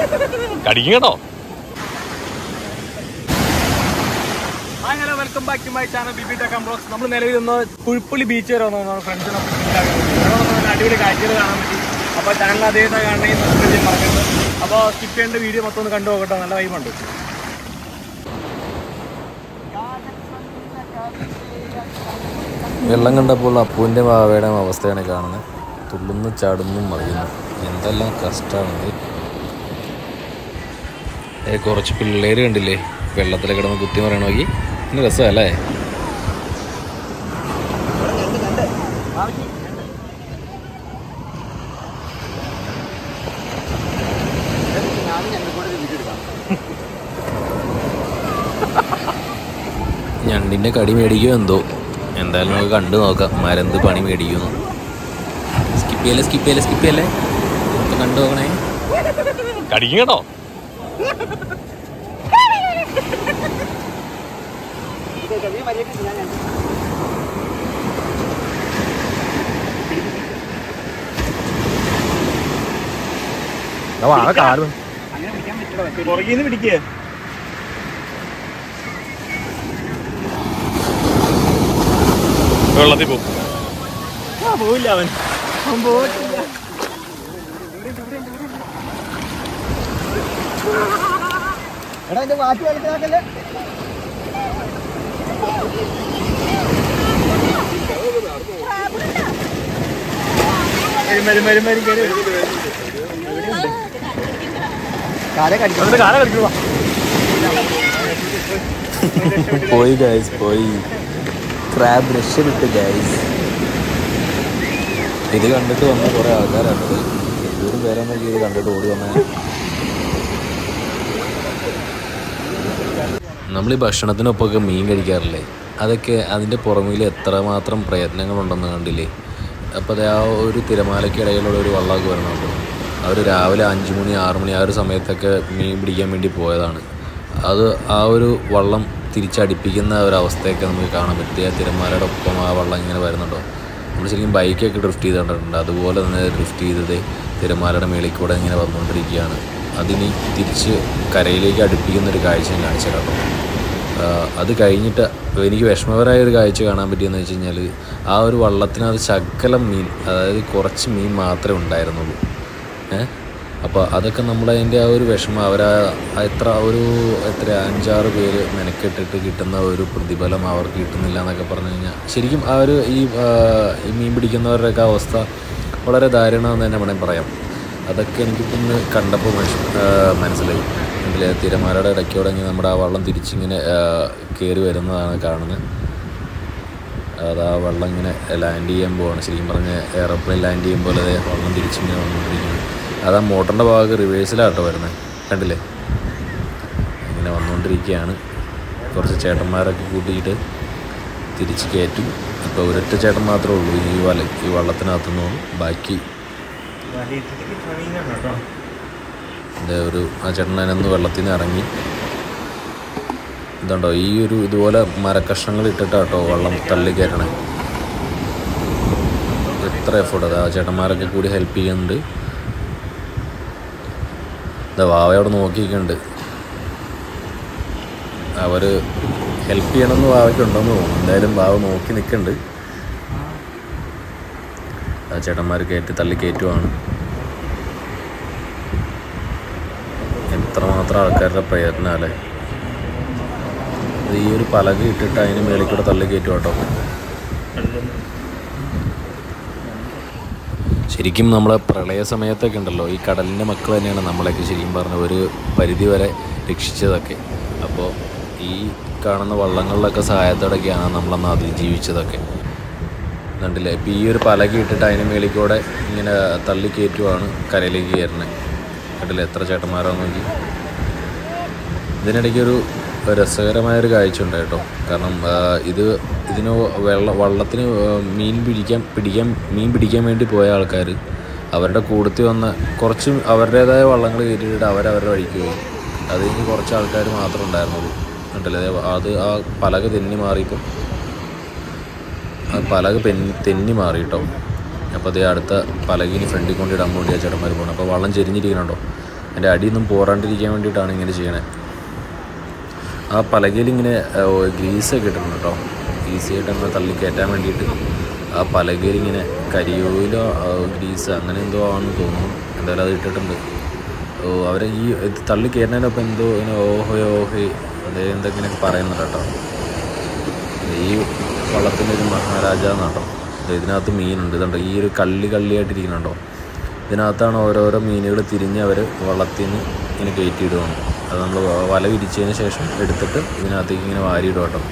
കടിക്കും കേട്ടോ അങ്ങനെ welcome back to my channel BB ടെക്കം ബ്ലോഗ്സ് നമ്മൾ നിലവിൽ നിന്ന് പുഴുപ്പള്ളി ബീച്ച് വരെ വന്നു ഫ്രണ്ട്സിനൊപ്പം അടിപൊളി കാഴ്ചകൾ കാണാൻ പറ്റി അപ്പോൾ ചാനൽ അതേതാ കാണണമെങ്കിൽ സബ്സ്ക്രൈബ് ചെയ്യാൻ മറക്കരുത് അപ്പോൾ സ്കിപ്പ് ചെയ്യേണ്ട വീഡിയോ മൊത്തം ഒന്ന് കണ്ടു നോക്കട്ടോ നല്ല വൈബുണ്ട് വെള്ളം കണ്ടപ്പോൾ അപ്പുവിൻ്റെ വാവയുടെ അവസ്ഥയാണ് കാണുന്നത് തുള്ളുന്നു ചാടുന്നു മറിയുന്നു എന്തെല്ലാം കഷ്ടമാണ് ഏ കുറച്ച് പിള്ളേർ കണ്ടില്ലേ വെള്ളത്തിൽ കിടന്ന് കുത്തി മറിയണമെങ്കിൽ ഇന്ന് രസമല്ലേ ഞണ്ടിൻ്റെ കടി മേടിക്കുമോ എന്തോ എന്തായാലും നമുക്ക് കണ്ടു നോക്കാം മരന്ത് പണി മേടിക്കുന്നു സ്കിപ്പ് ചെയ്യല്ലേ സ്കിപ്പ് ചെയ്യല്ലേ സ്കിപ്പ് ചെയ്യല്ലേ നമുക്ക് കണ്ടു നോക്കണേ കടിക്കും കേട്ടോ പുറകിൽ നിന്ന് പിടിക്കേ വെള്ളത്തിൽ പോകും ആ പോവില്ല അവൻ അവൻ പോയിട്ടില്ല എടാ എന്റെ വാറ്റ് കളിക്കാക്കല്ലേ വരും വരും വരും കയറി കാല കടിക്കും കാല കടിക്കുക പോയി ഗൈസ് പോയി ക്രാബ് രക്ഷപ്പെട്ടു ഗൈസ് ഇത് കണ്ടിട്ട് വന്ന കുറേ ആൾക്കാരാണ് ഒരു പേരെ നോക്കി ഇത് കണ്ടിട്ട് ഓടി വന്ന നമ്മൾ ഈ ഭക്ഷണത്തിനൊപ്പമൊക്കെ മീൻ കഴിക്കാറില്ലേ അതൊക്കെ അതിൻ്റെ പുറമിൽ എത്രമാത്രം പ്രയത്നങ്ങളുണ്ടെന്ന് കണ്ടില്ലേ അപ്പോൾ അത് ആ ഒരു തിരമാലയ്ക്കിടയിലുള്ള ഒരു വള്ളമൊക്കെ വരണമുണ്ട് അവർ രാവിലെ അഞ്ച് മണി ആറ് മണി ആ ഒരു സമയത്തൊക്കെ മീൻ പിടിക്കാൻ വേണ്ടി പോയതാണ് അത് ആ ഒരു വള്ളം തിരിച്ചടിപ്പിക്കുന്ന ഒരവസ്ഥയൊക്കെ നമുക്ക് കാണാൻ പറ്റിയ തിരമാലയുടെ ഒപ്പം ആ വള്ളം ഇങ്ങനെ വരുന്നുണ്ടോ നമ്മൾ ശരിക്കും ബൈക്കൊക്കെ ഡ്രിഫ്റ്റ് ചെയ്ത് കണ്ടിട്ടുണ്ട് അതുപോലെ തന്നെ ഡ്രിഫ്റ്റ് ചെയ്തത് തിരമാലയുടെ മേളിൽ കൂടെ ഇങ്ങനെ വന്നുകൊണ്ടിരിക്കുകയാണ് അതിനി തിരിച്ച് കരയിലേക്ക് അടുപ്പിക്കുന്ന ഒരു കാഴ്ചയും കാണിച്ചു കേട്ടോ ആഹ് അത് കഴിഞ്ഞിട്ട് എനിക്ക് വിഷമകരമായ ഒരു കാഴ്ച കാണാൻ പറ്റിയെന്ന് വെച്ച് കഴിഞ്ഞാൽ ആ ഒരു വള്ളത്തിനകത്ത് ശകലം മീൻ അതായത് കുറച്ച് മീൻ മാത്രമേ ഉണ്ടായിരുന്നുള്ളൂ ഏഹ് അപ്പോൾ അതൊക്കെ നമ്മളതിൻ്റെ ആ ഒരു വിഷമം അവരാ എത്ര ഒരു എത്ര അഞ്ചാറ് പേര് മെനക്കെട്ടിട്ട് കിട്ടുന്ന ഒരു പ്രതിഫലം അവർക്ക് കിട്ടുന്നില്ല എന്നൊക്കെ പറഞ്ഞു കഴിഞ്ഞാൽ ശരിക്കും ആ ഒരു ഈ ആ, ഈ മീൻ പിടിക്കുന്നവരുടെയൊക്കെ അവസ്ഥ വളരെ ദാരുണമെന്ന് തന്നെ വേണമെങ്കിൽ പറയാം അതൊക്കെ എനിക്കിപ്പോൾ ഇന്ന് കണ്ടപ്പോൾ മനസ്സി- ആ, മനസ്സിലായി ഇതിലെ തിരമാലയുടെ ഇടയ്ക്കൂടെ ഇങ്ങനെ നമ്മുടെ ആ വള്ളം തിരിച്ചിങ്ങനെ കയറി വരുന്നതാണ് കാണുന്നത് അത് ആ വെള്ളം ഇങ്ങനെ ലാൻഡ് ചെയ്യാൻ പോവാണ് ശരിക്കും പറഞ്ഞ എയർപ്ലെയിൻ ലാൻഡ് ചെയ്യും പോലെ ദേ വെള്ളം തിരിച്ചിങ്ങനെ വന്നുകൊണ്ടിരിക്കുന്നു അത് ആ മോട്ടറിൻ്റെ ഭാഗം റിവേഴ്സിലാട്ടോ വരുന്നത് കണ്ടില്ലേ ഇങ്ങനെ വന്നുകൊണ്ടിരിക്കുകയാണ് കുറച്ച് ചേട്ടന്മാരൊക്കെ കൂട്ടിയിട്ട് തിരിച്ച് കയറ്റും ഇപ്പോൾ ഒരൊറ്റ ചേട്ടൻ മാത്രമേ ഉള്ളൂ ഈ വല ഈ വള്ളത്തിനകത്തുനിന്ന് ബാക്കി ഇത് ഒരു ആ ചേട്ടൻ അതിനൊന്ന് വെള്ളത്തിൽ നിന്ന് ഇറങ്ങി ഇതുണ്ടോ ഈ ഒരു ഇതുപോലെ മരക്കഷ്ണങ്ങൾ ഇട്ടിട്ടാട്ടോ വെള്ളം തള്ളി കയറ്റണേ എത്ര എഫോർട്ട് അത് ആ ചേട്ടന്മാരൊക്കെ കൂടി ഹെൽപ്പ് ചെയ്യുന്നുണ്ട് ഇതാ വാവ അവിടെ നോക്കിയിട്ടുണ്ട് അവർ ഹെൽപ്പ് ചെയ്യണമെന്ന് വാവയ്ക്കുണ്ടെന്ന് തോന്നുന്നു എന്തായാലും വാവ നോക്കി നിൽക്കുന്നുണ്ട് ആ ചേട്ടന്മാർ കയറ്റി തള്ളി കയറ്റുവാണ് എത്രമാത്രം ആൾക്കാരുടെ പ്രയത്നമല്ലേ ഇത് ഈ ഒരു പലക ഇട്ടിട്ട് അതിന് മേളിൽ കൂടെ തള്ളി കയറ്റും കേട്ടോ ശരിക്കും നമ്മളെ പ്രളയ സമയത്തൊക്കെ ഉണ്ടല്ലോ ഈ കടലിൻ്റെ മക്കൾ തന്നെയാണ് നമ്മളെയൊക്കെ ശരിക്കും പറഞ്ഞ ഒരു പരിധി വരെ രക്ഷിച്ചതൊക്കെ അപ്പോൾ ഈ കാണുന്ന വള്ളങ്ങളിലൊക്കെ സഹായത്തോടെയൊക്കെയാണ് നമ്മളന്ന് അതിജീവിച്ചതൊക്കെ കണ്ടില്ലേ ഇപ്പോൾ ഈ ഒരു പലക ഇട്ടിട്ട് അതിന് മേളിൽ കൂടെ ഇങ്ങനെ തള്ളി കയറ്റുവാണ് കരയിലേക്ക് കയറുന്നത് കണ്ടില്ലേ എത്ര ചേട്ടന്മാരോ നോക്കി ഇതിനിടയ്ക്ക് ഒരു രസകരമായൊരു കാഴ്ച ഉണ്ട് കേട്ടോ കാരണം ആ, ഇത് ഇതിന് വെള്ള വള്ളത്തിന് ആ, മീൻ പിടിക്കാൻ പിടിക്കാൻ മീൻ പിടിക്കാൻ വേണ്ടി പോയ ആൾക്കാർ അവരുടെ കൂടത്തിൽ വന്ന കുറച്ച് അവരുടേതായ വള്ളങ്ങൾ കയറ്റിയിട്ട് അവരവരുടെ വഴിക്ക് പോയി അത് കഴിഞ്ഞ് കുറച്ച് ആൾക്കാർ മാത്രമേ ഉണ്ടായിരുന്നുള്ളൂ കണ്ടില്ലേ ദേ അത് ആ പലക തെന്നി മാറിയപ്പോൾ ആ പലക പെന്നി തെന്നി മാറി കേട്ടോ അപ്പോൾ അതേ അടുത്ത പലകിന് ഫ്രണ്ടിൽ കൊണ്ട് ഇടാൻ വേണ്ടി ആ ചേട്ടന്മാർ പോകണം അപ്പോൾ വള്ളം ചെരിഞ്ഞിരിക്കണുണ്ടോ എൻ്റെ അടിയൊന്നും പോറാണ്ടിരിക്കാൻ വേണ്ടിയിട്ടാണ് ഇങ്ങനെ ചെയ്യണേ ആ പലകയിൽ ഇങ്ങനെ ഗ്രീസൊക്കെ ഇട്ടിട്ടുണ്ട് കേട്ടോ ഈസി ആയിട്ട് അങ്ങനെ തള്ളി കയറ്റാൻ വേണ്ടിയിട്ട് ആ പലകയിൽ ഇങ്ങനെ കരിയോയിലോ ഗ്രീസ് അങ്ങനെ എന്തോ ആണെന്ന് തോന്നുന്നു എന്തായാലും അത് ഇട്ടിട്ടുണ്ട് ഓ അവരെ ഈ ഇത് തള്ളി കയറുന്നതിനൊപ്പം എന്തോ ഇങ്ങനെ ഓഹോ ഓഹേ അതേ എന്തെങ്കിലുമൊക്കെ പറയുന്നുണ്ട് കേട്ടോ ഈ വള്ളത്തിൻ്റെ ഒരു മഹാരാജ എന്നാട്ടോ ദേ ഇതിനകത്ത് മീനുണ്ട് ഇതുണ്ട് ഈ ഒരു കള്ളി കള്ളിയായിട്ടിരിക്കുന്നുണ്ടോ ഇതിനകത്താണ് ഓരോരോ മീനുകൾ തിരിഞ്ഞ് അവർ വള്ളത്തിൽ നിന്ന് ഇങ്ങനെ കയറ്റിയിടുകയാണ് അത് നമ്മൾ വല വിരിച്ചതിന് ശേഷം എടുത്തിട്ട് ഇതിനകത്തേക്ക് ഇങ്ങനെ വാരിയിടും കേട്ടോ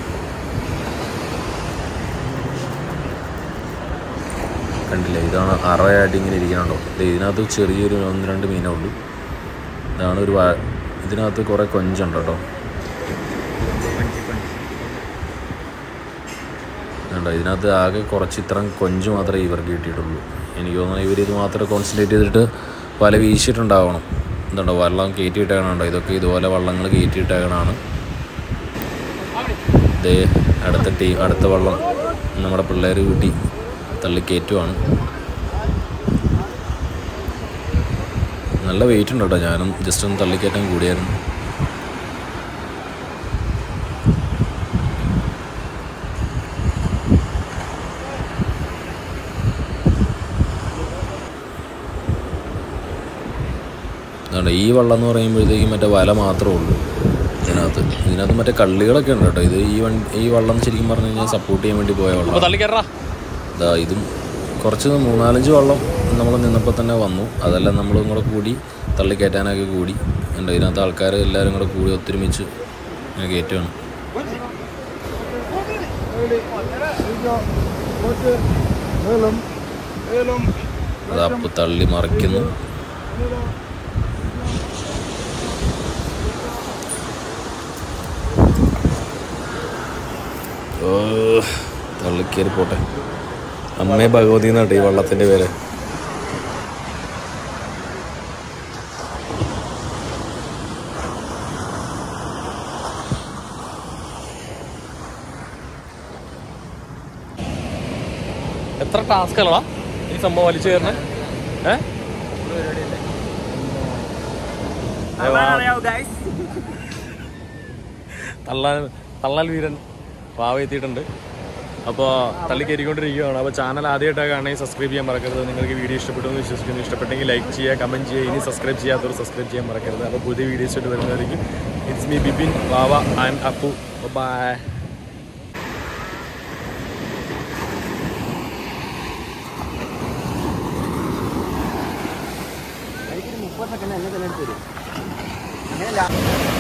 കണ്ടില്ലേ ഇതാണ് അറയായിട്ട് ഇങ്ങനെ ഇരിക്കണുണ്ടോ ദേ ഇതിനകത്ത് ചെറിയൊരു ഒന്ന് രണ്ട് മീനേ ഉള്ളൂ ഇതാണ് ഒരു വാ- ഇതിനകത്ത് കുറേ കൊഞ്ചുണ്ട് കേട്ടോ കണ്ടോ ഇതിനകത്ത് ആകെ കുറച്ച് ഇത്രയും കൊഞ്ച് മാത്രമേ ഇവർക്ക് കിട്ടിയിട്ടുള്ളൂ എനിക്ക് തോന്നുന്നു ഇവർ ഇത് മാത്രം കോൺസെൻട്രേറ്റ് ചെയ്തിട്ട് വല വീശിയിട്ടുണ്ടാവണം എന്തുണ്ടോ വള്ളം കയറ്റിയിട്ടേക്കണുണ്ടോ ഇതൊക്കെ ഇതുപോലെ വള്ളങ്ങൾ കയറ്റിയിട്ടേക്കണാണ് ദേ അടുത്ത ടീം അടുത്ത വള്ളം നമ്മുടെ പിള്ളേർ കൂട്ടി തള്ളി കയറ്റുവാണ് നല്ല വെയിറ്റ് ഉണ്ട് കേട്ടോ ഞാനും ജസ്റ്റ് ഒന്ന് തള്ളിക്കയറ്റാൻ കൂടിയായിരുന്നു അതുകൊണ്ട് ഈ വള്ളം എന്ന് പറയുമ്പോഴത്തേക്കും മറ്റേ വല മാത്രമേ ഉള്ളൂ ഇതിനകത്ത് ഇതിനകത്ത് മറ്റേ കള്ളികളൊക്കെ ഉണ്ട് കേട്ടോ ഇത് ഈ വണ്ടി ഈ വള്ളം ശരിക്കും പറഞ്ഞു കഴിഞ്ഞാൽ സപ്പോർട്ട് ചെയ്യാൻ വേണ്ടി പോയ അപ്പൊ വള്ളം തള്ളി കയറാ ഇതാ ഇതും കുറച്ച് മൂന്നാലഞ്ച് വള്ളം നമ്മൾ നിന്നപ്പോൾ തന്നെ വന്നു അതെല്ലാം നമ്മളും കൂടെ കൂടി തള്ളിക്കയറ്റാനൊക്കെ കൂടി ഉണ്ട് ഇതിനകത്ത് ആൾക്കാർ എല്ലാവരും കൂടെ കൂടി ഒത്തൊരുമിച്ച് ഇങ്ങനെ കയറ്റുകയാണ് അത് അപ്പോൾ തള്ളി മറിക്കുന്നു ഓ തള്ളിക്കയറി പോട്ടെ അമ്മേ ഭഗവതി എന്നാട്ടെ ഈ വള്ളത്തിൻ്റെ പേര് എത്ര ടാസ്ക് അല്ലടാ ഈ സംഭവം വലിച്ചു കയറണേ ഏ തള്ളാൻ തള്ളാൽ വീരൻ പാവ എത്തിയിട്ടുണ്ട് അപ്പോൾ തള്ളി കയറിക്കൊണ്ടിരിക്കുകയാണ് അപ്പോൾ ചാനൽ ആദ്യമായിട്ടാണ് കാണണമെങ്കിൽ സബ്സ്ക്രൈബ് ചെയ്യാൻ മറക്കരുത് നിങ്ങൾക്ക് വീഡിയോ ഇഷ്ടപ്പെട്ടു എന്ന് വിശ്വസിക്കുന്നു ഇഷ്ടപ്പെട്ടെങ്കിൽ ലൈക്ക് ചെയ്യുക കമൻറ്റ് ചെയ്യുക ഇനി സബ്സ്ക്രൈബ് ചെയ്യാത്തവർ സബ്സ്ക്രൈബ് ചെയ്യാൻ മറക്കരുത് അപ്പോൾ പുതിയ വീഡിയോസ് ആയിട്ട് വരുന്നതായിരിക്കും it's me Bipin Vava and Appu by മുപ്പത് സെക്കൻഡ് എന്നെ തന്നെ എടുത്തു തരും അങ്ങനെയല്ല